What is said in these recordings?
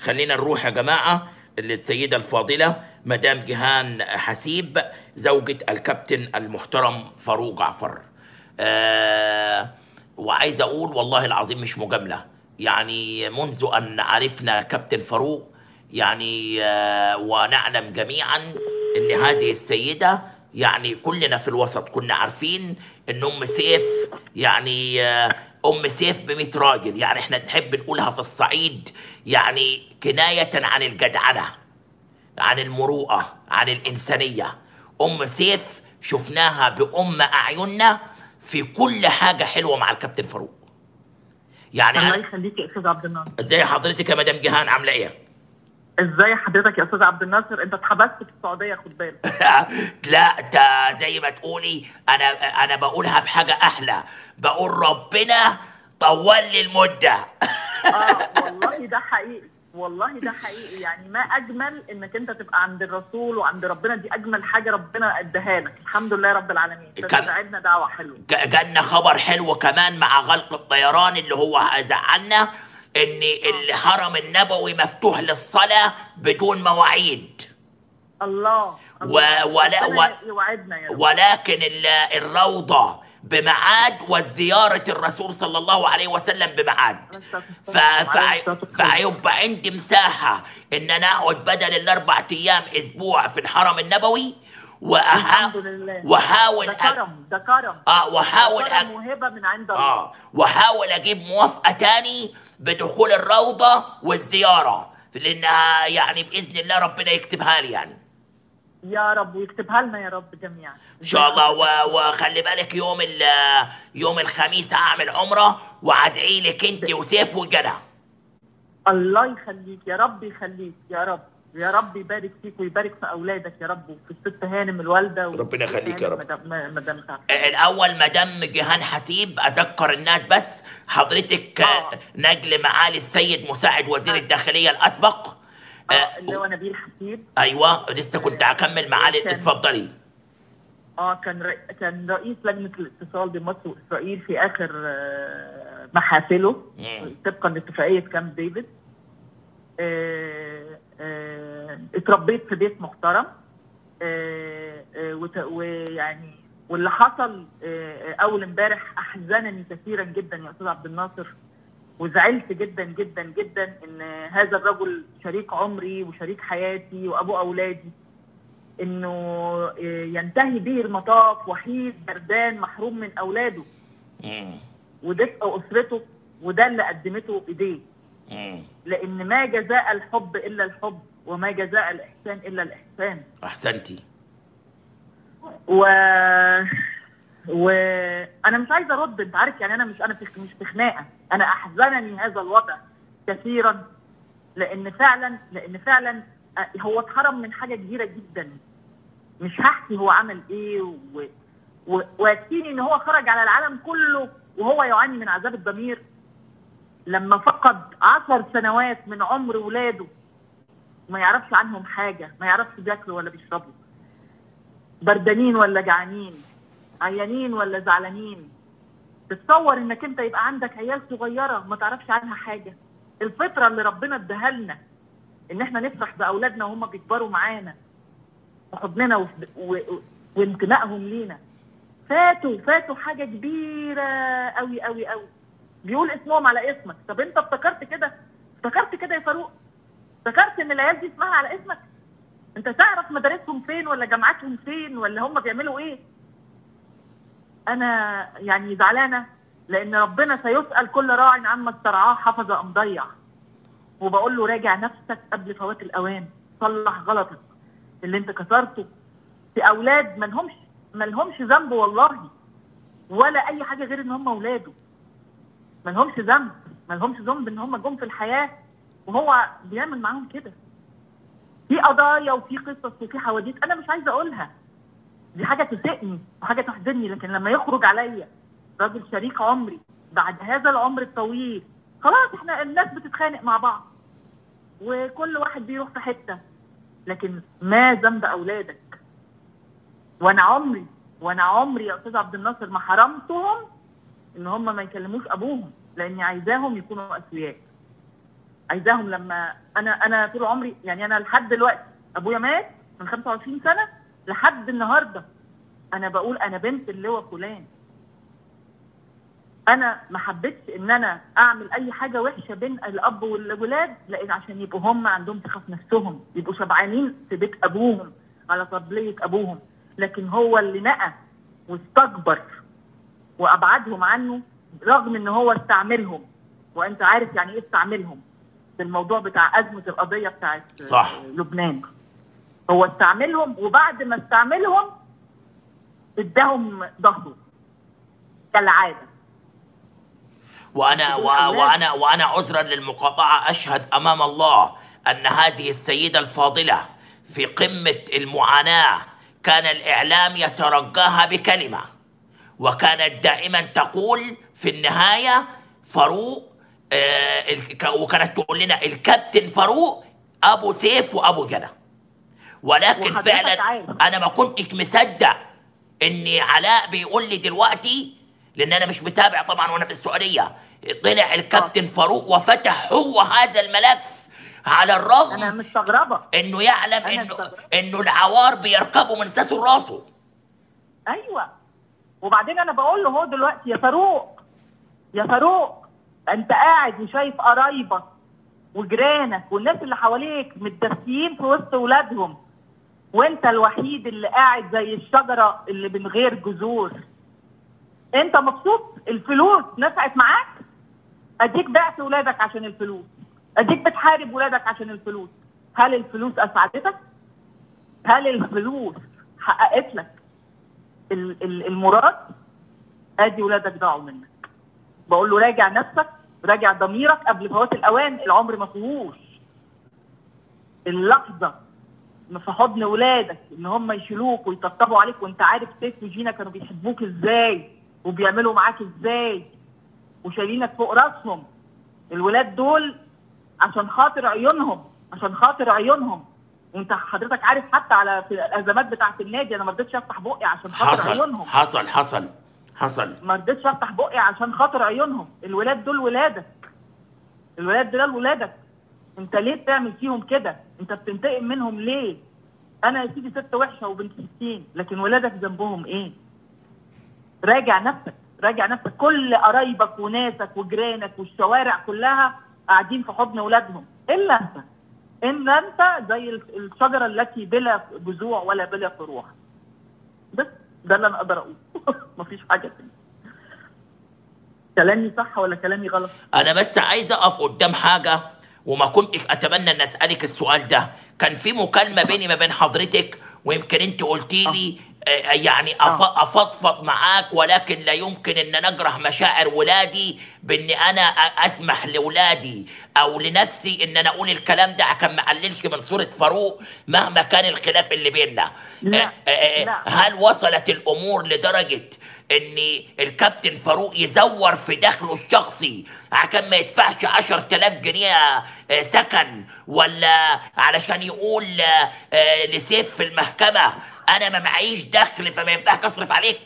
خلينا نروح يا جماعه للسيده الفاضله مدام جيهان حسيب زوجة الكابتن المحترم فاروق جعفر آه وعايز اقول والله العظيم مش مجامله يعني منذ ان عرفنا كابتن فاروق يعني آه ونعلم جميعا ان هذه السيده يعني كلنا في الوسط كنا عارفين ان ام سيف يعني آه ام سيف ب راجل يعني احنا نحب نقولها في الصعيد يعني كنايه عن الجدعنه عن المروءه عن الانسانيه ام سيف شفناها بام اعيننا في كل حاجه حلوه مع الكابتن فاروق يعني الله أنا يخليك يا استاذ عبد الناصر ازاي حضرتك يا مدام جيهان عامله ايه ازاي حضرتك يا استاذ عبد الناصر انت اتحبست في السعوديه خد بالك لا ده زي ما تقولي انا انا بقولها بحاجه احلى بقول ربنا طول لي المده اه والله ده حقيقي والله ده حقيقي يعني ما اجمل انك انت تبقى عند الرسول وعند ربنا دي اجمل حاجه ربنا اداها لك الحمد لله رب العالمين كم- فساعدنا دعوه حلوه ج- جالنا خبر حلو كمان مع غلق الطيران اللي هو زعلنا ان الحرم النبوي مفتوح للصلاه بدون مواعيد الله و- ولا- ربنا و- يوعدنا يا رب ولكن ال- الروضه بميعاد وزياره الرسول صلى الله عليه وسلم بميعاد ف... ف... فهيبقى عندي مساحه ان انا اقعد بدل الاربع ايام اسبوع في الحرم النبوي وأحا... الحمد لله واحاول ده أ... كرم ده كرم اه واحاول ده أ... كرم وهبه من عند الله اه واحاول اجيب موافقه تاني بدخول الروضه والزياره لانها يعني باذن الله ربنا يكتبها لي يعني يا رب ويكتبها لنا يا رب جميعا ان شاء الله و... وخلي بالك يوم ال... يوم الخميس هعمل عمره وادعي لك انت وسيف وجدع الله يخليك يا رب يخليك يا رب يا رب يبارك فيك ويبارك في اولادك يا رب وفي الست هانم الوالده ربنا يخليك يا رب. مدام مدام سعد. الاول مدام جيهان حسيب اذكر الناس بس حضرتك آه. نجل معالي السيد مساعد وزير الداخليه الاسبق اه آه، اللي هو نبيل حسيب ايوه لسه كنت هكمل معالي كان- اتفضلي اه كان رئ... كان رئيس لجنه الاتصال بين مصر واسرائيل في اخر آه، محافله مم. طبقا لاتفاقيه كامب ديفيد آه، آه، اتربيت في بيت محترم آه، آه، وت- ويعني واللي حصل آه، آه، اول امبارح احزنني كثيرا جدا يا استاذ عبد الناصر وزعلت جدا جدا جدا ان هذا الرجل شريك عمري وشريك حياتي وابو اولادي انه آه، ينتهي به المطاف وحيد بردان محروم من اولاده مم. ودفء اسرته وده اللي قدمته ايديه مم. لان ما جزاء الحب الا الحب وما جزاء الاحسان الا الاحسان احسنتي و وانا مش عايزه ارد انت عارف يعني انا مش انا في مش في خناقه انا احزنني هذا الوضع كثيرا لان فعلا لان فعلا آه، هو اتحرم من حاجه كبيره جدا مش هحكي هو عمل ايه و... و... ويكفيني ان هو خرج على العالم كله وهو يعاني من عذاب الضمير لما فقد عشر سنوات من عمر ولاده ما يعرفش عنهم حاجه ما يعرفش بياكلوا ولا بيشربوا بردانين ولا جعانين عيانين ولا زعلانين تتصور انك انت يبقى عندك عيال صغيره ما تعرفش عنها حاجه الفطره اللي ربنا اداها لنا ان احنا نفرح باولادنا وهم بيكبروا معانا وحضننا وف- و- و- وانتمائهم لينا فاتوا فاتوا حاجه كبيره قوي قوي قوي بيقول اسمهم على اسمك طب انت افتكرت كده افتكرت كده يا فاروق افتكرت ان العيال دي اسمها على اسمك انت تعرف مدارسهم فين ولا جامعاتهم فين ولا هم بيعملوا ايه انا يعني زعلانه لان ربنا سيسال كل راع عما استرعاه حفظ ام ضيع وبقول له راجع نفسك قبل فوات الاوان صلح غلطك اللي انت كسرته في اولاد ما لهمش ما لهمش ذنب والله ولا اي حاجه غير ان هم اولاده ما لهمش ذنب ما لهمش ذنب ان هم جم في الحياه وهو بيعمل معاهم كده في قضايا وفي قصص وفي حواديت انا مش عايزه اقولها دي حاجه تسئني وحاجه تحزنني لكن لما يخرج عليا راجل شريك عمري بعد هذا العمر الطويل خلاص احنا الناس بتتخانق مع بعض وكل واحد بيروح في حته لكن ما ذنب اولادك وانا عمري وانا عمري يا استاذ عبد الناصر ما حرمتهم ان هم ما يكلموش ابوهم لاني عايزاهم يكونوا اسوياء عايزاهم لما انا انا طول عمري يعني انا لحد دلوقتي ابويا مات من 25 سنه لحد النهارده انا بقول انا بنت اللواء فلان انا ما حبيتش ان انا اعمل اي حاجه وحشه بين الاب والولاد لان عشان يبقوا هم عندهم ثقه في نفسهم يبقوا شبعانين في بيت ابوهم على طبليه ابوهم لكن هو اللي نقى واستكبر وابعدهم عنه رغم ان هو استعملهم وانت عارف يعني ايه استعملهم في الموضوع بتاع ازمه القضيه بتاعت صح. لبنان هو استعملهم وبعد ما استعملهم اداهم ظهره كالعاده وانا و... وانا وانا عذرا للمقاطعه اشهد امام الله ان هذه السيده الفاضله في قمه المعاناه كان الاعلام يترجاها بكلمه وكانت دائما تقول في النهايه فاروق آه الك- وكانت تقول لنا الكابتن فاروق ابو سيف وابو جنى ولكن وحضرتك فعلا عارف. انا ما كنتش مصدق ان علاء بيقول لي دلوقتي لان انا مش متابع طبعا وانا في السعوديه طلع الكابتن فاروق وفتح هو هذا الملف على انا الرغم مستغربه انه يعلم أنا انه استغربت. انه العوار بيركبوا من ساسه لراسه ايوه وبعدين انا بقول له هو دلوقتي يا فاروق يا فاروق انت قاعد وشايف قرايبك وجيرانك والناس اللي حواليك متدفيين في وسط ولادهم وانت الوحيد اللي قاعد زي الشجره اللي من غير جذور انت مبسوط الفلوس نفعت معاك اديك بعت ولادك عشان الفلوس اديك بتحارب ولادك عشان الفلوس هل الفلوس اسعدتك هل الفلوس حققت لك ال- ال- المراد ادي ولادك ضاعوا منك بقول له راجع نفسك راجع ضميرك قبل فوات الاوان العمر ما فيهوش اللحظه ما في حضن ولادك ان هم يشيلوك ويطبطبوا عليك وانت عارف سيف وجينا كانوا بيحبوك ازاي وبيعملوا معاك ازاي وشايلينك فوق راسهم الولاد دول عشان خاطر عيونهم عشان خاطر عيونهم انت حضرتك عارف حتى على في الازمات بتاعت النادي انا ما رضيتش افتح بقي عشان خاطر حصل عيونهم حصل حصل حصل ما رضيتش افتح بقي عشان خاطر عيونهم الولاد دول ولادك الولاد دول ولادك انت ليه بتعمل فيهم كده انت بتنتقم منهم ليه انا يا سيدي ست وحشه وبنت 60 لكن ولادك ذنبهم ايه راجع نفسك راجع نفسك كل قرايبك وناسك وجيرانك والشوارع كلها قاعدين في حضن ولادهم الا انت ان انت زي الشجره التي بلا جذوع ولا بلا فروع بس ده اللي انا اقدر اقوله مفيش حاجه تانية كلامي صح ولا كلامي غلط انا بس عايز اقف قدام حاجه وما كنتش اتمنى ان اسالك السؤال ده كان في مكالمه بيني ما بين حضرتك ويمكن انت قلتي لي آه، يعني أف- افضفض معاك ولكن لا يمكن ان نجرح مشاعر ولادي بان انا أ- اسمح لاولادي او لنفسي ان انا اقول الكلام ده عشان ما اقللش من صوره فاروق مهما كان الخلاف اللي بيننا لا، آه، آه، آه، لا. هل وصلت الامور لدرجه ان الكابتن فاروق يزور في دخله الشخصي عشان ما يدفعش 10000 جنيه آه، سكن ولا علشان يقول آه، آه، لسيف في المحكمه انا ما معيش دخل فما ينفعش اصرف عليك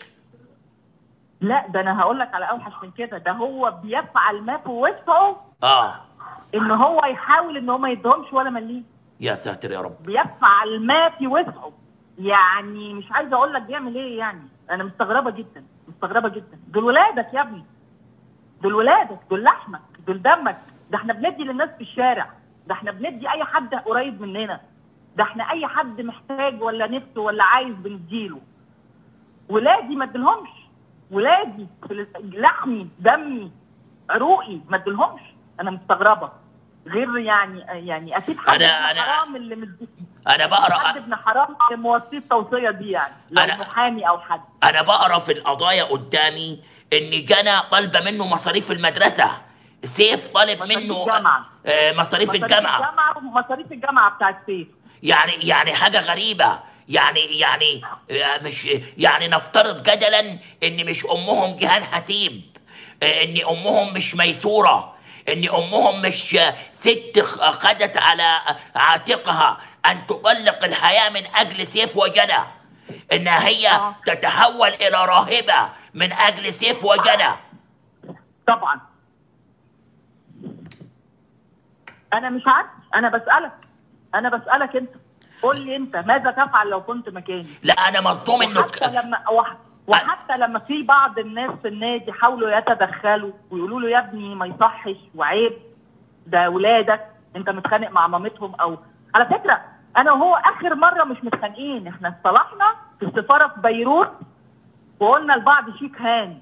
لا ده انا هقول لك على اوحش من كده ده هو بيفعل ما في وسعه اه ان هو يحاول ان هو ما يدهمش ولا مليم يا ساتر يا رب بيفعل ما في وسعه يعني مش عايزه اقول لك بيعمل ايه يعني انا مستغربه جدا مستغربه جدا دول ولادك يا ابني دول ولادك دول لحمك دول دمك ده احنا بندي للناس في الشارع ده احنا بندي اي حد قريب مننا ده احنا اي حد محتاج ولا نفسه ولا عايز بنديله ولادي ما اديلهمش ولادي في لحمي دمي عروقي ما اديلهمش انا مستغربه غير يعني يعني اكيد حد أنا- ابن أنا- حرام اللي مدي انا حد بقرا ابن حرام موصيه التوصيه دي يعني لو أنا- محامي او حد انا بقرا في القضايا قدامي ان جنى طالبه منه مصاريف المدرسه سيف طالب مصاريف منه الجامعة. آه، مصاريف الجامعه الجامعه ومصاريف الجامعه بتاعت سيف يعني يعني حاجة غريبة يعني يعني آه، مش يعني نفترض جدلا ان مش امهم جيهان حسيب آه، ان امهم مش ميسورة ان امهم مش آه، ست خ- خدت على عاتقها ان تطلق الحياة من اجل سيف وجنى ان هي آه. تتحول الى راهبة من اجل سيف وجنى طبعا انا مش عارف انا بسالك انا بسالك انت قول لي انت ماذا تفعل لو كنت مكاني لا انا مصدوم انه وحتى لما وح- وحتى لما في بعض الناس في النادي حاولوا يتدخلوا ويقولوا له يا ابني ما يصحش وعيب ده اولادك انت متخانق مع مامتهم او على فكره انا وهو اخر مره مش متخانقين احنا اصطلحنا في السفاره في بيروت وقلنا لبعض شيك هان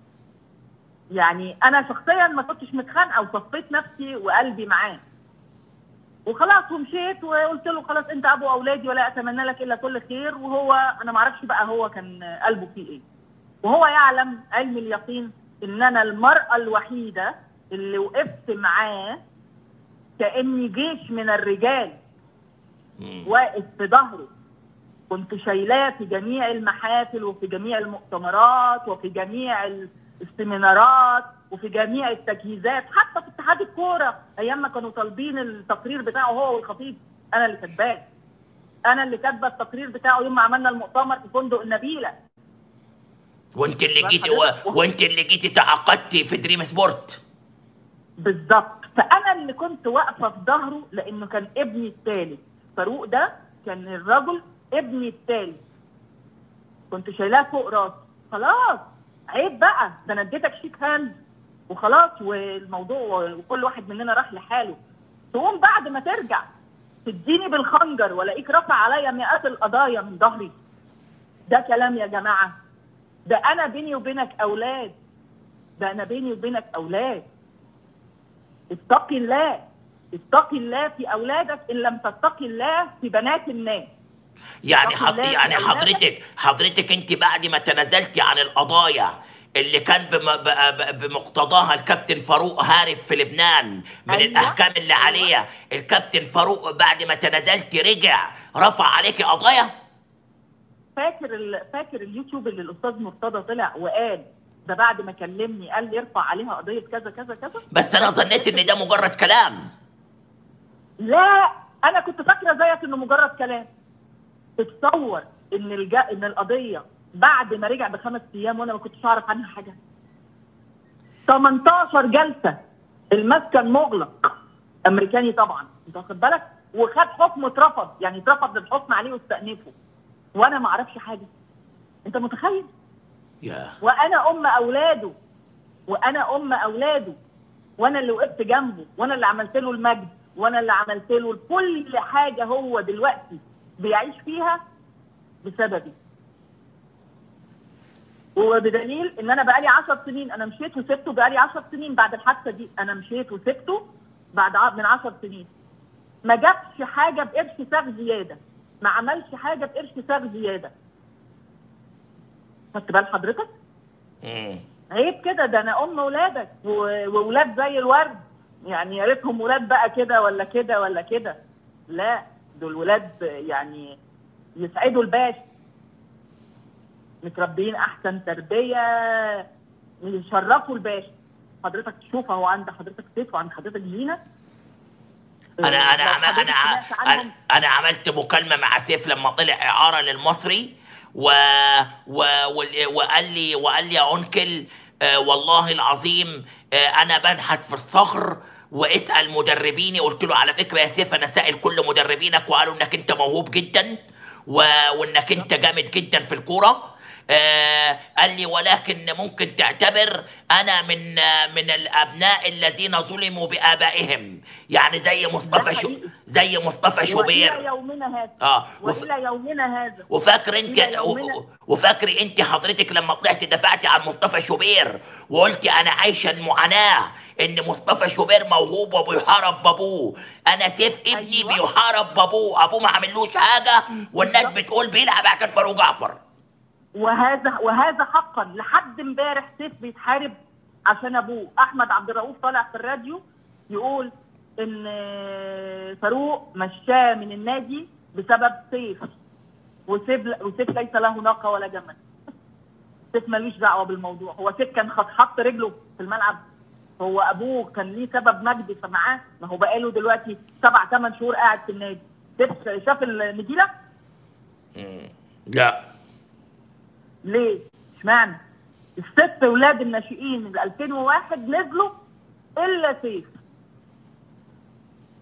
يعني انا شخصيا ما كنتش متخانقه وصفيت نفسي وقلبي معاه وخلاص ومشيت وقلت له خلاص انت ابو اولادي ولا اتمنى لك الا كل خير وهو انا ما اعرفش بقى هو كان قلبه فيه ايه وهو يعلم علم اليقين ان انا المراه الوحيده اللي وقفت معاه كاني جيش من الرجال مم. واقف في ظهره كنت شايلاه في جميع المحافل وفي جميع المؤتمرات وفي جميع السيمينارات وفي جميع التجهيزات حتى في اتحاد الكوره ايام ما كانوا طالبين التقرير بتاعه هو والخطيب انا اللي كاتباه انا اللي كاتبه التقرير بتاعه يوم ما عملنا المؤتمر في فندق النبيله وانت اللي بس جيتي و... حضرتك- وانت اللي جيتي تعاقدتي في دريم سبورت بالظبط فانا اللي كنت واقفه في ظهره لانه كان ابني الثالث فاروق ده كان الرجل ابني الثالث كنت شايلاه فوق راسي خلاص عيب بقى ده انا اديتك شيك هاند وخلاص والموضوع وكل واحد مننا راح لحاله تقوم بعد ما ترجع تديني بالخنجر والاقيك رافع عليا مئات القضايا من ظهري ده كلام يا جماعه ده انا بيني وبينك اولاد ده انا بيني وبينك اولاد اتقي الله اتقي الله في اولادك ان لم تتقي الله في بنات الناس يعني طب حط لا، يعني أولادك- حضرتك حضرتك انت بعد ما تنازلتي عن القضايا اللي كان بم ب- ب- بمقتضاها الكابتن فاروق هارب في لبنان من أيوة. الاحكام اللي أيوة. عليها الكابتن فاروق بعد ما تنازلتي رجع رفع عليكي قضايا فاكر ال... فاكر اليوتيوب اللي الاستاذ مرتضى طلع وقال ده بعد ما كلمني قال لي ارفع عليها قضيه كذا كذا كذا بس انا ظنيت ان ده مجرد كلام لا انا كنت فاكره زيك انه مجرد كلام تتصور ان الج... ان القضيه بعد ما رجع بخمس ايام وانا ما كنتش اعرف عنها حاجه 18 جلسه المسكن مغلق امريكاني طبعا انت واخد بالك وخد حكم اترفض يعني اترفض الحكم عليه واستأنفه وانا ما اعرفش حاجه انت متخيل يا وانا ام اولاده وانا ام اولاده وانا اللي وقفت جنبه وانا اللي عملت له المجد وانا اللي عملت له كل حاجه هو دلوقتي بيعيش فيها بسببي وبدليل ان انا بقالي 10 سنين انا مشيت وسبته بقالي 10 سنين بعد الحادثه دي انا مشيت وسبته بعد ع- من 10 سنين ما جابش حاجه بقرش ساغ زياده ما عملش حاجه بقرش ساغ زياده خدت بال حضرتك مم. عيب كده ده انا ام ولادك و- وولاد زي الورد يعني يا ريتهم ولاد بقى كده ولا كده ولا كده لا دول ولاد يعني يسعدوا الباشا متربيين احسن تربيه يشرفوا الباشا حضرتك تشوف اهو عند حضرتك سيف وعند حضرتك زينه انا انا لو عم- حضرتك انا ع- سمعت عنهم- انا انا عملت مكالمه مع سيف لما طلع اعاره للمصري و... و... وال- وقال لي وقال لي يا انكل آه والله العظيم آه انا بنحت في الصخر واسال مدربيني قلت له على فكره يا سيف انا سائل كل مدربينك وقالوا انك انت موهوب جدا و... وانك انت جامد جدا في الكوره آه قال لي ولكن ممكن تعتبر انا من آه من الابناء الذين ظلموا بابائهم يعني زي مصطفى شو حقيقي. زي مصطفى والى شوبير يومنا هذا اه وف... والى يومنا هذا وفاكر انت إلى يومنا. وف- وفاكر انت حضرتك لما طلعت دفعتي عن مصطفى شوبير وقلتي انا عايشه المعاناه ان مصطفى شوبير موهوب وبيحارب بابوه انا سيف ابني أيوة. بيحارب بابوه ابوه ما عملوش حاجه والناس بالظبط. بتقول بيلعب عشان فاروق جعفر وهذا وهذا حقا لحد امبارح سيف بيتحارب عشان ابوه احمد عبد الرؤوف طالع في الراديو يقول ان فاروق مشاه من النادي بسبب سيف وسيف وسيف ليس له ناقه ولا جمل سيف ماليش دعوه بالموضوع هو سيف كان خط حط رجله في الملعب هو ابوه كان ليه سبب مجدي فمعاه ما هو بقاله دلوقتي سبع ثمان شهور قاعد في النادي سيف شاف النجيله مم. لا ليه؟ اشمعنى؟ الست ولاد الناشئين ال 2001 نزلوا الا سيف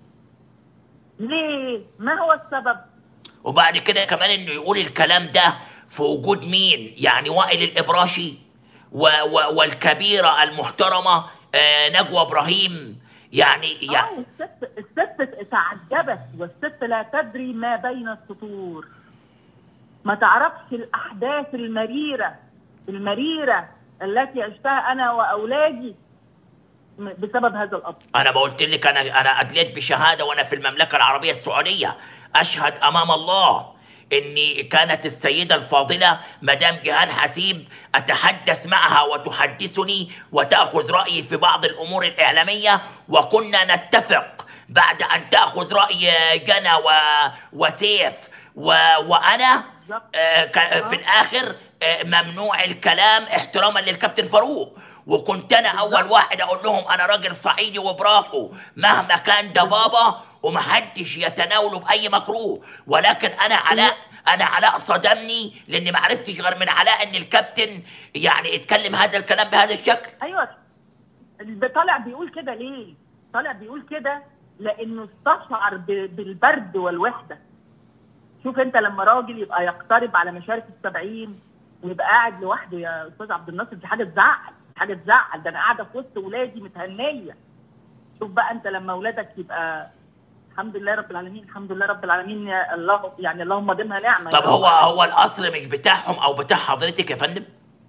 ليه؟ ما هو السبب؟ وبعد كده كمان انه يقول الكلام ده في وجود مين يعني وائل الابراشي و و والكبيره المحترمه آه نجوى ابراهيم يعني آه يعني الست الست تعجبت والست لا تدري ما بين السطور ما تعرفش الأحداث المريرة المريرة التي عشتها أنا وأولادي م- بسبب هذا الأب انا بقولت لك انا انا ادليت بشهاده وانا في المملكه العربيه السعوديه اشهد امام الله اني كانت السيده الفاضله مدام جيهان حسيب اتحدث معها وتحدثني وتاخذ رايي في بعض الامور الاعلاميه وكنا نتفق بعد ان تاخذ راي جنى و... وسيف و... وانا بالظبط. آه، ك- في الاخر آه، ممنوع الكلام احتراما للكابتن فاروق وكنت انا اول واحد اقول لهم انا راجل صعيدي وبرافو مهما كان ده بابا ومحدش يتناوله باي مكروه ولكن انا علاء انا علاء صدمني لاني ما عرفتش غير من علاء ان الكابتن يعني اتكلم هذا الكلام بهذا الشكل ايوه اللي طالع بيقول كده ليه؟ طالع بيقول كده لانه استشعر ب- بالبرد والوحده. شوف انت لما راجل يبقى يقترب على مشارف السبعين ويبقى قاعد لوحده يا استاذ عبد الناصر دي حاجه تزعل، حاجه تزعل ده انا قاعده في وسط ولادي متهنيه. شوف بقى انت لما اولادك يبقى الحمد لله رب العالمين الحمد لله رب العالمين يا الله يعني اللهم دمها نعمه طب يا هو رب. هو القصر مش بتاعهم او بتاع حضرتك يا فندم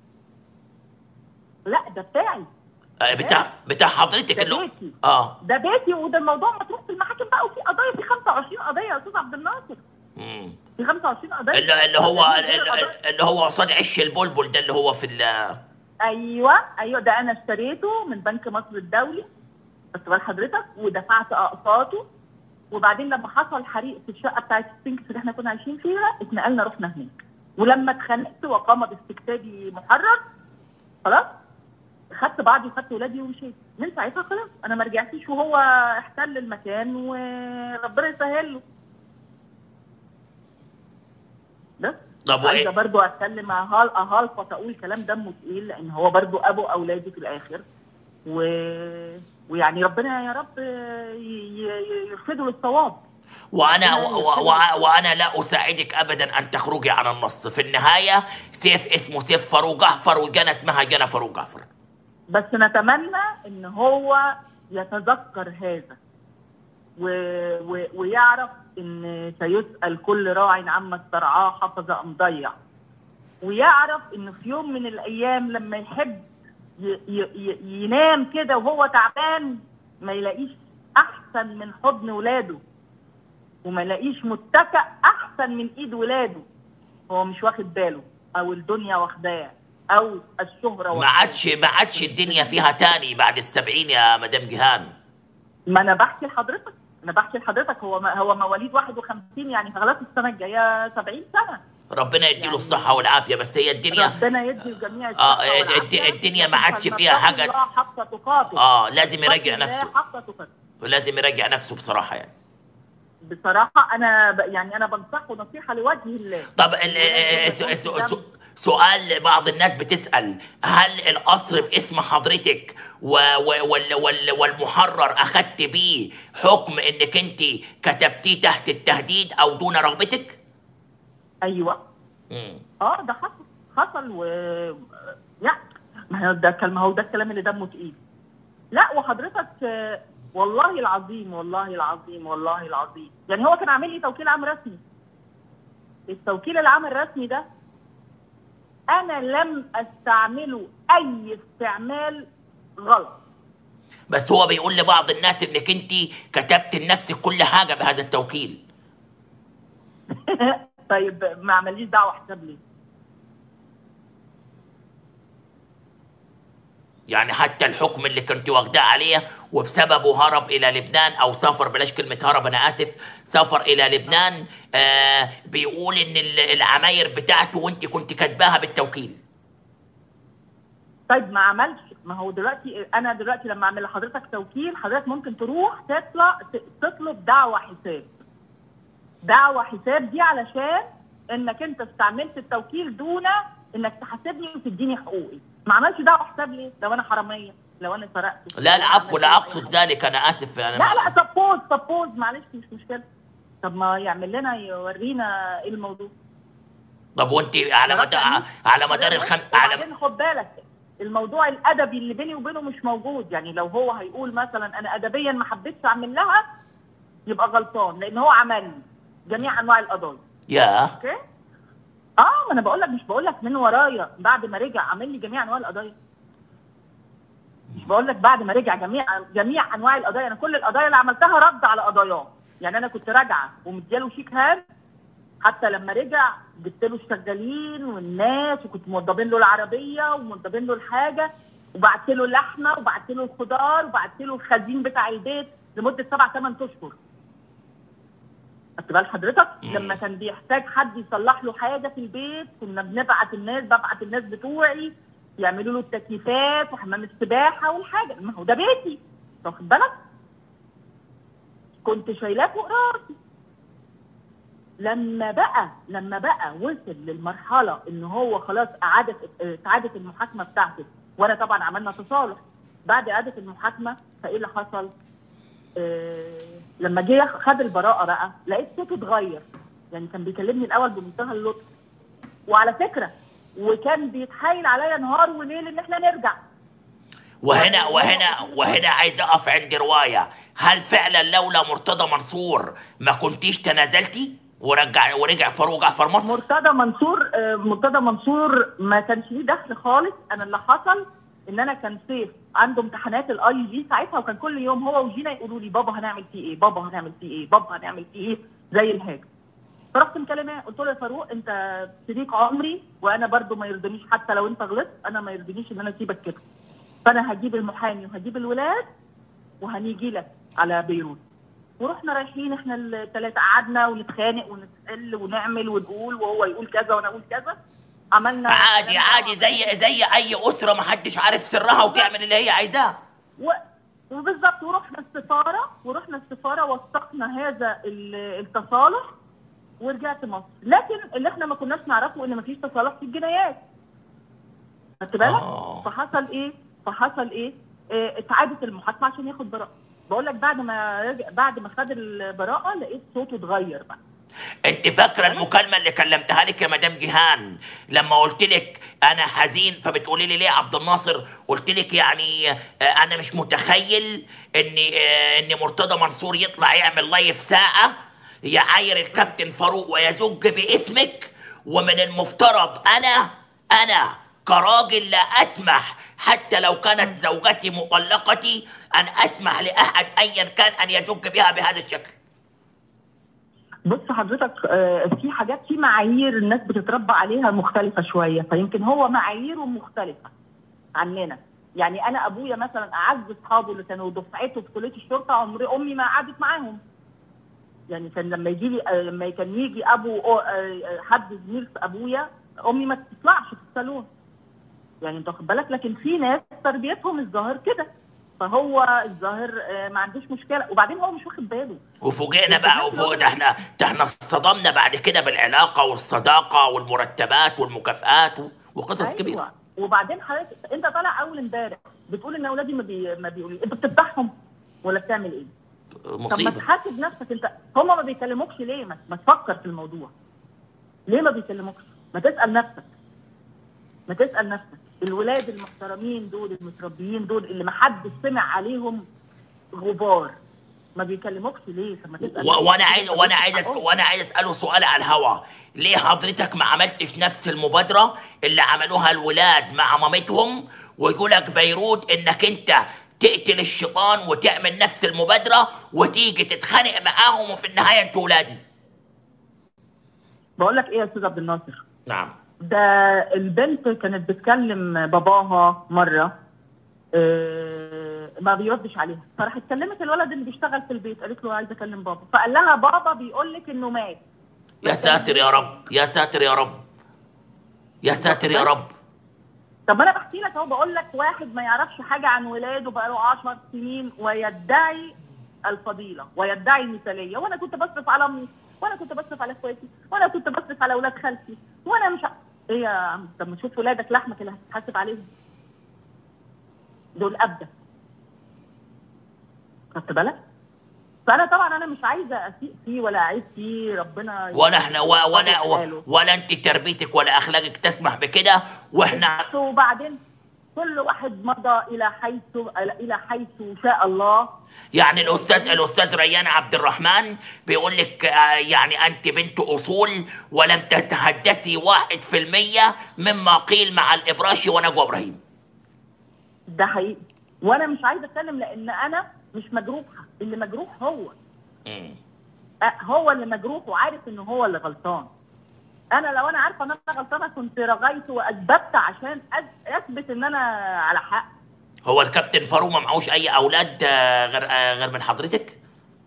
لا ده بتاعي آه، بتاع بتاع حضرتك ده اللي بيتي. اه ده بيتي وده الموضوع مطروح في المحاكم بقى وفي قضايا في 25 قضيه يا استاذ عبد الناصر مم. في 25 قضيه اللي, اللي هو يعني غير اللي, قضايا- اللي هو قصاد عش البلبل ده اللي هو في ال ايوه ايوه ده انا اشتريته من بنك مصر الدولي بس بال حضرتك ودفعت اقساطه وبعدين لما حصل حريق في الشقه بتاعت سفنكس اللي احنا كنا عايشين فيها اتنقلنا رحنا هناك ولما اتخانقت وقام باستكتابي محرر خلاص خدت بعضي وخدت ولادي ومشيت من ساعتها خلاص انا ما رجعتش وهو احتل المكان وربنا يسهل له بس طب عايزه وايه برضو اتكلم مع هال اهالفط اقول كلام دمه تقيل لان هو برضو ابو اولادي في الاخر و... ويعني ربنا يا رب ي- ي- يرشده للصواب وانا ربنا و- و- يسلمك. و- وانا لا اساعدك ابدا ان تخرجي عن النص في النهايه سيف اسمه سيف فاروق جعفر وجنى اسمها جنى فاروق جعفر بس نتمنى ان هو يتذكر هذا و... و... ويعرف ان سيسال كل راع عما استرعاه حفظ ام ضيع ويعرف انه في يوم من الايام لما يحب ي... ي... ي... ينام كده وهو تعبان ما يلاقيش احسن من حضن ولاده وما يلاقيش متكأ احسن من ايد ولاده هو مش واخد باله او الدنيا واخداه او الشهره ما واخداه. عادش ما عادش الدنيا فيها تاني بعد السبعين يا مدام جيهان ما انا بحكي لحضرتك انا بحكي لحضرتك هو ما هو مواليد 51 يعني خلاص السنه الجايه 70 سنه ربنا يديله يعني- الصحه والعافيه بس هي الدنيا ربنا يدي الجميع آه، الصحة الد- والعافية. الدنيا ما عادش فيها فلنتقي حاجة. الله حق تقاته اه لازم يراجع فاتقوا الله نفسه حق تقاته لازم يراجع نفسه بصراحه يعني بصراحه انا ب... يعني انا بنصحه نصيحه لوجه الله طب ال- ال- سو- سو- سو- سؤال بعض الناس بتسأل هل القصر باسم حضرتك و و وال وال والمحرر أخدت بيه حكم إنك أنت كتبتيه تحت التهديد أو دون رغبتك؟ ايوه مم. اه ده حصل حصل و يعني ما هو ده كلام هو ده الكلام اللي دمه تقيل لا وحضرتك آه، والله العظيم والله العظيم والله العظيم يعني هو كان عامل لي توكيل عام رسمي التوكيل العام الرسمي ده انا لم استعمله اي استعمال غلط بس هو بيقول لبعض الناس إنك أنت كتبت لنفسك كل حاجة بهذا التوكيل طيب ما عمليش دعوه حساب ليه يعني حتى الحكم اللي كنت واخداه عليه وبسببه هرب الى لبنان او سافر بلاش كلمه هرب انا اسف سافر الى لبنان آه بيقول ان ال- العماير بتاعته وانت كنت كاتباها بالتوكيل طيب ما عملش ما هو دلوقتي انا دلوقتي لما اعمل لحضرتك توكيل حضرتك ممكن تروح تطلع ت- تطلب دعوه حساب دعوه حساب دي علشان انك انت استعملت التوكيل دون انك تحاسبني وتديني حقوقي ما عملش دعوه حساب ليه لو انا حراميه لو انا سرقت لا العفو لا اقصد ذلك انا اسف انا لا لا سبوز سبوز معلش مش مشكله طب ما يعمل لنا يورينا ايه الموضوع طب وانت على مدار على مدار الخم على وبعدين خد بالك الموضوع الادبي اللي بيني وبينه مش موجود يعني لو هو هيقول مثلا انا ادبيا ما حبيتش اعمل لها يبقى غلطان لان هو عمل لي جميع انواع القضايا يا اوكي اه ما انا بقول لك مش بقول لك من ورايا بعد ما رجع عامل لي جميع انواع القضايا مش بقول لك بعد ما رجع جميع جميع انواع القضايا انا كل القضايا اللي عملتها رد على قضاياه يعني انا كنت راجعه ومدياله شيك هام حتى لما رجع جبت له الشغالين والناس وكنت موضبين له العربيه وموضبين له الحاجه وبعت له اللحمه وبعت له الخضار وبعت له الخزين بتاع البيت لمده سبع ثمان اشهر خدت بال حضرتك لما كان بيحتاج حد يصلح له حاجه في البيت كنا بنبعت الناس ببعت الناس بتوعي يعملوا له التكييفات وحمام السباحه والحاجه ما هو ده بيتي واخد بالك كنت شايلاه فوق راسي لما بقى لما بقى وصل للمرحله ان هو خلاص اعاده اعاده المحاكمه بتاعته وانا طبعا عملنا تصالح بعد اعاده المحاكمه فايه اللي حصل؟ آه لما جه خد البراءه بقى لقيت صوته اتغير يعني كان بيكلمني الاول بمنتهى اللطف وعلى فكره وكان بيتحايل عليا نهار وليل ان احنا نرجع وهنا وهنا وهنا عايز اقف عند روايه هل فعلا لولا مرتضى منصور ما كنتيش تنازلتي ورجع ورجع فاروق جعفر مصر مرتضى منصور آه، مرتضى منصور ما كانش ليه دخل خالص انا اللي حصل ان انا كان سيف عنده امتحانات الاي جي ساعتها وكان كل يوم هو وجينا يقولوا لي بابا هنعمل فيه ايه بابا هنعمل فيه ايه بابا هنعمل فيه ايه زي الهاجر فرحت مكلماه قلت له يا فاروق انت صديق عمري وانا برضو ما يرضينيش حتى لو انت غلطت انا ما يرضينيش ان انا اسيبك كده فانا هجيب المحامي وهجيب الولاد وهنيجي لك على بيروت ورحنا رايحين احنا الثلاثه قعدنا ونتخانق ونتقل ونعمل ونقول وهو يقول كذا وانا اقول كذا عملنا عادي عادي زي زي اي اسره ما حدش عارف سرها وتعمل اللي هي عايزاه و... وبالظبط ورحنا السفاره ورحنا السفاره وثقنا هذا ال- التصالح ورجعت مصر لكن اللي احنا ما كناش نعرفه ان مفيش تصالح في الجنايات خدت بالك آه. فحصل ايه فحصل ايه اه اتعادت المحاكمه عشان ياخد براءه بقول لك بعد ما رجع بعد ما خد البراءه لقيت صوته اتغير بقى انت فاكره المكالمه اللي كلمتها لك يا مدام جيهان لما قلت لك انا حزين فبتقولي لي ليه يا عبد الناصر قلت لك يعني آه، انا مش متخيل ان آه، ان مرتضى منصور يطلع يعمل لايف ساعه يعاير الكابتن فاروق ويزج باسمك ومن المفترض انا انا كراجل لا اسمح حتى لو كانت زوجتي مطلقتي ان اسمح لاحد ايا كان ان يزج بها بهذا الشكل بص حضرتك آه، في حاجات في معايير الناس بتتربى عليها مختلفة شوية فيمكن هو معاييره مختلفة عننا يعني أنا أبويا مثلا أعز أصحابه اللي كانوا دفعته في كلية الشرطة عمري أمي ما قعدت معاهم يعني كان لما يجي لي آه، لما كان يجي أبو آه، آه، حد زميل في أبويا أمي ما تطلعش في الصالون يعني أنت واخد بالك لكن في ناس تربيتهم الظاهر كده فهو الظاهر آه، ما عندوش مشكلة وبعدين هو مش واخد باله وفوجئنا بقى وفوق ده احنا ده احنا اصطدمنا بعد كده بالعلاقه والصداقه والمرتبات والمكافآت و- وقصص كبيره وبعدين حضرتك انت طالع اول امبارح بتقول ان اولادي ما, بي... ما بيقولوا انت بتذبحهم ولا بتعمل ايه؟ طب ما مصيبه تحاسب نفسك انت هم ما بيكلموكش ليه؟ ما, ما تفكر في الموضوع ليه ما بيكلموكش؟ ما تسال نفسك ما تسال نفسك الولاد المحترمين دول المتربيين دول اللي ما حد سمع عليهم غبار ما بيكلموكش ليه؟ طب ما تسال و- نفسك. وانا عايز وانا عايز أس... حقهم. وانا عايز اساله سؤال على الهوا ليه حضرتك ما عملتش نفس المبادره اللي عملوها الولاد مع مامتهم ويقول لك بيروت انك انت تقتل الشيطان وتعمل نفس المبادره وتيجي تتخانق معاهم وفي النهايه انتوا ولادي بقول لك ايه يا استاذ عبد الناصر؟ نعم ده البنت كانت بتكلم باباها مره آه، ما بيردش عليها فراحت كلمت الولد اللي بيشتغل في البيت قالت له عايزه اكلم بابا فقال لها بابا بيقول لك انه مات يا ساتر يا رب يا ساتر يا رب يا ساتر يا رب طب انا بحكي لك اهو بقول لك واحد ما يعرفش حاجه عن ولاده بقى له 10 سنين ويدعي الفضيله ويدعي المثاليه وانا كنت بصرف على امي وانا كنت بصرف على اخواتي وانا كنت بصرف على اولاد خالتي وانا مش ع- ايه يا عم طب ما تشوف ولادك لحمك اللي هتتحاسب عليهم دول ابدا خدت بالك فانا طبعا انا مش عايزه اسيء فيه ولا اعيب فيه ربنا ولا احنا و- ولا يصلح حاله. ولا انت تربيتك ولا اخلاقك تسمح بكده واحنا وبعدين كل واحد مضى الى حيث الى حيث شاء الله يعني الاستاذ الاستاذ ريان عبد الرحمن بيقول لك آه، يعني انت بنت اصول ولم تتحدثي واحد في المية مما قيل مع الابراشي ونجوى ابراهيم ده حقيقي وانا مش عايزه اتكلم لان انا مش مجروحه اللي مجروح هو مم. أه، هو اللي مجروح وعارف ان هو اللي غلطان انا لو انا عارفه ان انا غلطانه كنت رغيت واثبتت عشان أث- اثبت ان انا على حق هو الكابتن فاروق ما معهوش اي اولاد آه، غير آه، غير من حضرتك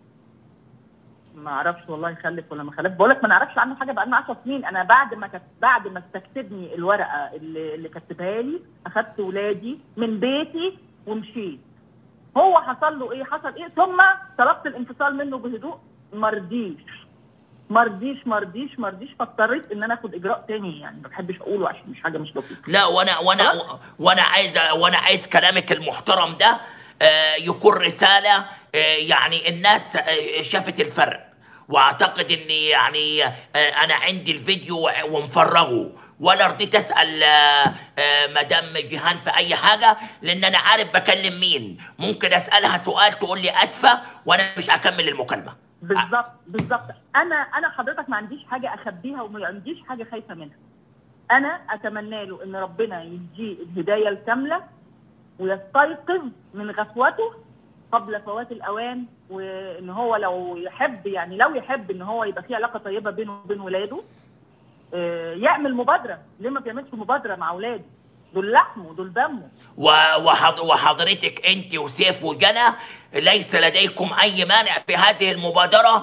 ما اعرفش والله خلف ولا ما خلف بقول لك ما نعرفش عنه حاجه بقالنا 10 سنين انا بعد ما كت... بعد ما استكتبني الورقه اللي اللي كتبها لي اخدت ولادي من بيتي ومشيت هو حصل له ايه حصل ايه ثم طلبت الانفصال منه بهدوء ما رضيش ما رضيش ما رضيش ما رضيش فاضطريت ان انا اخد اجراء تاني يعني ما بحبش اقوله عشان مش حاجه مش لطيفه لا وانا وانا وانا عايز وانا عايز كلامك المحترم ده آه، يكون رساله آه، يعني الناس آه، شافت الفرق واعتقد اني يعني آه، انا عندي الفيديو ومفرغه ولا رضيت اسال آه، آه، مدام جيهان في اي حاجه لان انا عارف بكلم مين ممكن اسالها سؤال تقول لي اسفه وانا مش هكمل المكالمه بالظبط بالظبط انا انا حضرتك ما عنديش حاجه اخبيها وما عنديش حاجه خايفه منها انا اتمنى له ان ربنا يديه الهدايه الكامله ويستيقظ من غفوته قبل فوات الاوان وان هو لو يحب يعني لو يحب ان هو يبقى في علاقه طيبه بينه وبين ولاده آه، يعمل مبادره ليه ما بيعملش مبادره مع اولاده دول لحمه دول دمه و- وحض- وحضرتك انت وسيف وجنى ليس لديكم اي مانع في هذه المبادره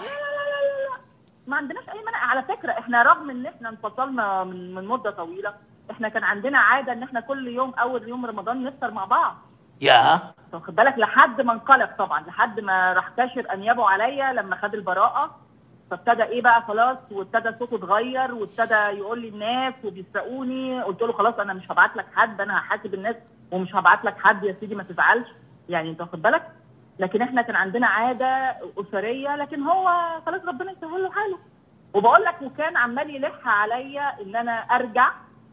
ما عندناش اي مانع على فكره احنا رغم ان احنا انفصلنا من من مده طويله احنا كان عندنا عاده ان احنا كل يوم اول يوم رمضان نفطر مع بعض يا واخد بالك لحد ما انقلب طبعا لحد ما راح كاشر انيابه عليا لما خد البراءه فابتدى ايه بقى خلاص وابتدى صوته اتغير وابتدى يقول لي الناس وبيسرقوني قلت له خلاص انا مش هبعت لك حد انا هحاسب الناس ومش هبعت لك حد يا سيدي ما تزعلش يعني انت واخد بالك لكن احنا كان عندنا عاده اسريه لكن هو خلاص ربنا يسهل له حاله وبقول لك وكان عمال يلح عليا ان انا ارجع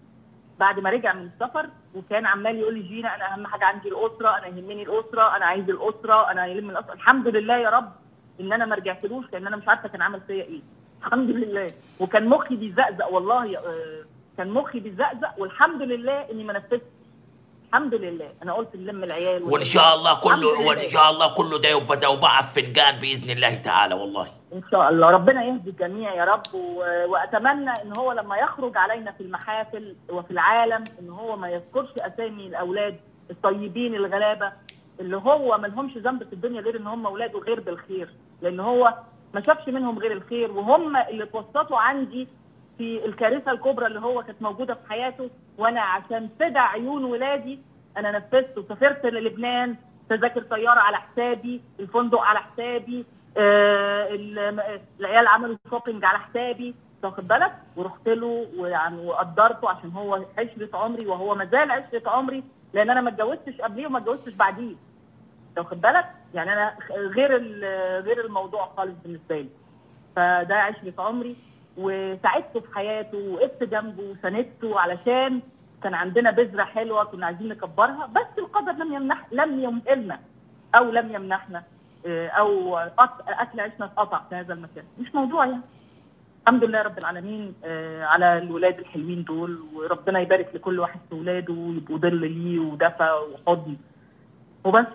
بعد ما رجع من السفر وكان عمال يقول لي جينا انا اهم حاجه عندي الاسره انا يهمني الاسره انا عايز الاسره انا يلم الاسره الحمد لله يا رب ان انا ما رجعتلوش لان انا مش عارفه كان عمل فيا ايه الحمد لله وكان مخي بيزقزق والله آه، كان مخي بيزقزق والحمد لله اني ما نفذتش الحمد لله انا قلت نلم العيال وان شاء الله كله الحمد لله. وان شاء الله كله ده يبقى زوبعه في فنجان باذن الله تعالى والله ان شاء الله ربنا يهدي الجميع يا رب و- واتمنى ان هو لما يخرج علينا في المحافل وفي العالم ان هو ما يذكرش اسامي الاولاد الطيبين الغلابه اللي هو ما لهمش ذنب في الدنيا غير ان هم اولاده غير بالخير لان هو ما شافش منهم غير الخير وهم اللي اتوسطوا عندي في الكارثه الكبرى اللي هو كانت موجوده في حياته وانا عشان فدى عيون ولادي انا نفذت وسافرت للبنان تذاكر طياره على حسابي الفندق على حسابي آه، ال- العيال عملوا شوبينج على حسابي واخد بالك ورحت له ويعني وقدرته عشان هو عشره عمري وهو ما زال عشره عمري لان انا ما اتجوزتش قبليه وما اتجوزتش بعديه أنت واخد بالك يعني انا غير ال- غير الموضوع خالص بالنسبه لي فده عشره عمري وساعدته في حياته وقفت جنبه وساندته علشان كان عندنا بذره حلوه كنا عايزين نكبرها بس القدر لم يمنح لم يمهلنا او لم يمنحنا آه، او قط- اكل عيشنا اتقطع في هذا المكان مش موضوع يعني الحمد لله رب العالمين آه، على الولاد الحلوين دول وربنا يبارك لكل واحد في ولاده ويبقوا ظل ليه ودفى وحضن وبس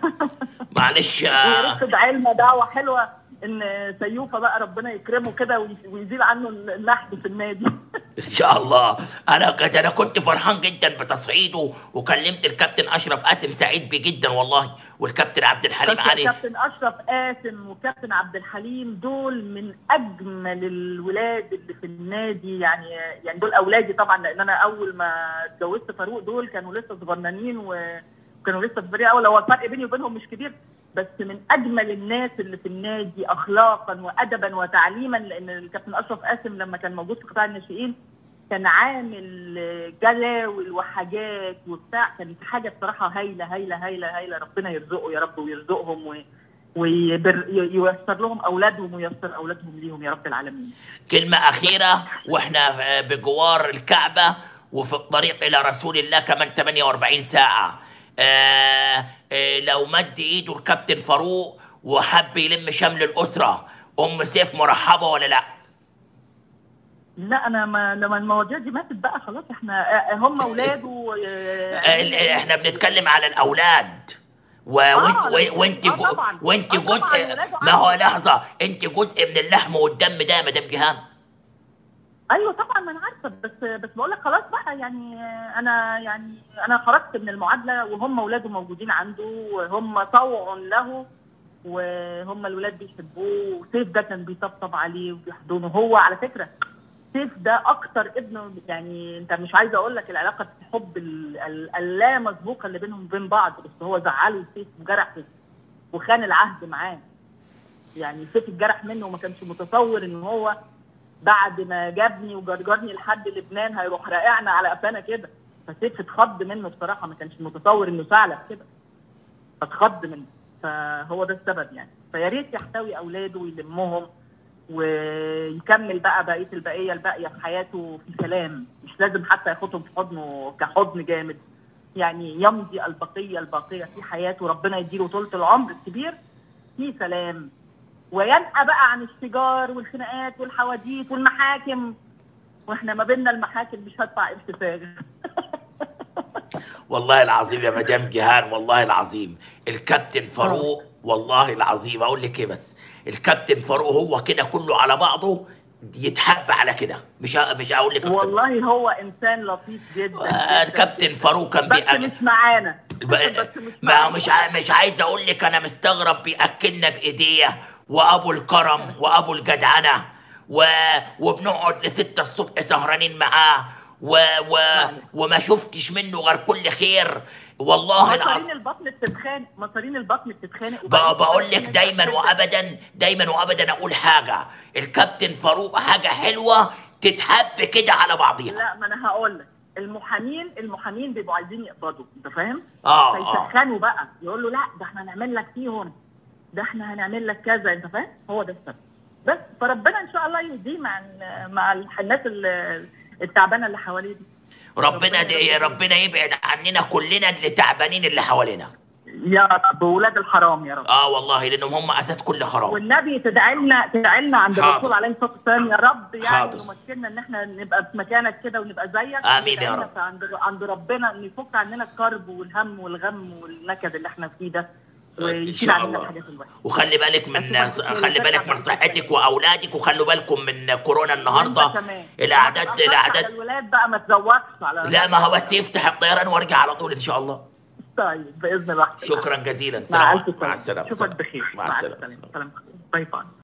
معلش ويا آه، ريت تدعي لنا دعوه حلوه ان سيوفه بقى ربنا يكرمه كده وي- ويزيل عنه اللحد في النادي ان شاء الله انا كنت انا كنت فرحان جدا بتصعيده وكلمت الكابتن اشرف قاسم سعيد بيه جدا والله والكابتن عبد الحليم بس علي كابتن اشرف قاسم وكابتن عبد الحليم دول من اجمل الولاد اللي في النادي يعني يعني دول اولادي طبعا لان انا اول ما اتجوزت فاروق دول كانوا لسه صغننين وكانوا لسه في الفريق اول هو الفرق بيني وبينهم مش كبير بس من اجمل الناس اللي في النادي اخلاقا وادبا وتعليما لان الكابتن اشرف قاسم لما كان موجود في قطاع الناشئين كان عامل جلاول وحاجات وبتاع كانت حاجه بصراحه هايله هايله هايله هايله ربنا يرزقه يا رب ويرزقهم و... وييسر لهم اولادهم وييسر اولادهم ليهم يا رب العالمين كلمة أخيرة وإحنا بجوار الكعبة وفي الطريق إلى رسول الله كمان 48 ساعة آه آه لو مد إيده الكابتن فاروق وحب يلم شمل الأسرة أم سيف مرحبة ولا لأ؟ لا انا ما لما المواضيع دي ماتت بقى خلاص احنا آه، هم اولاده آه، ال- إحنا بنتكلم على الأولاد و... وانت و... وانت آه جو... طبعاً. وانت آه طبعاً، جزء ولاده ما هو عندي. لحظة انت جزء من اللحم والدم ده يا مدام جيهان ايوه طبعا ما انا عارفه بس بس بقول لك خلاص بقى يعني انا يعني انا خرجت من المعادله وهم اولاده موجودين عنده وهم طوع له وهم الولاد بيحبوه وسيف ده كان بيطبطب عليه وبيحضنه هو على فكره سيف ده اكتر ابنه يعني انت مش عايزه اقول لك العلاقه الحب ال- ال- اللا مسبوقه اللي بينهم وبين بعض بس هو زعله سيف وجرحه وخان العهد معاه يعني سيف اتجرح منه وما كانش متصور ان هو بعد ما جابني وجرجرني لحد لبنان هيروح راقعنا على قفانا كده فسيف اتخض منه بصراحه ما كانش متصور انه ثعلب كده فاتخض منه فهو ده السبب يعني فيا ريت يحتوي اولاده ويلمهم ويكمل بقى بقيه البقيه الباقيه في حياته في سلام مش لازم حتى ياخدهم في حضنه كحضن جامد يعني يمضي البقيه الباقيه في حياته ربنا يديله طولة العمر الكبير في سلام وينأى بقى عن الشجار والخناقات والحواديت والمحاكم واحنا ما بيننا المحاكم مش هدفع قرش فارغ والله العظيم يا مدام جيهان والله العظيم الكابتن فاروق والله العظيم اقول لك ايه بس الكابتن فاروق هو كده كله على بعضه يتحب على كده مش ه- مش هقول لك أكتر. والله هو انسان لطيف جدا آه، الكابتن فاروق كان بس بيأكل مش معانا ب- بس مش ما معانا. مش ع- مش عايز اقول لك انا مستغرب بياكلنا بايديه وابو الكرم وابو الجدعنه و... وبنقعد لستة الصبح سهرانين معاه و... و... وما شفتش منه غير كل خير والله مصارين العظيم البطن بتتخانق مصارين البطن بتتخانق ب- بقول لك دايما وابدا دايما وابدا اقول حاجه الكابتن فاروق حاجه حلوه تتحب كده على بعضيها لا ما انا هقول لك المحامين المحامين بيبقوا عايزين يقبضوا انت فاهم؟ اه اه فيسخنوا بقى يقول له لا ده احنا هنعمل لك فيهم ده احنا هنعمل لك كذا انت فاهم؟ هو ده السبب بس فربنا ان شاء الله يهديه مع ال- مع الناس ال- التعبانه اللي حواليه دي ربنا دي ربنا يبعد عننا كلنا اللي تعبانين اللي حوالينا يا رب ولاد الحرام يا رب اه والله لانهم هم اساس كل خراب والنبي تدعي لنا تدعي لنا عند حاضر. الرسول عليه الصلاه والسلام يا رب يعني حاضر. يمكننا ان احنا نبقى في مكانك كده ونبقى زيك آمين يا تدعي لنا رب. عند عند ربنا ان يفك عننا الكرب والهم والغم والنكد اللي احنا فيه ده ان ويشيل شاء عننا الله الحاجات الوحشه وخلي بالك من أشوفك بخير خلي بالك وترجع من بخير. صحتك واولادك وخلوا بالكم من كورونا النهارده وأنت كمان. الاعداد ما تتأخرش على الاعداد الولاد بقى ما تزوقش على لا ما هو بس يفتح الطيران وارجع على طول ان شاء الله طيب باذن الله شكرا جزيلا مع سلام الف مع سلامه السلامه اشوفك بخير مع السلامه سلام باي باي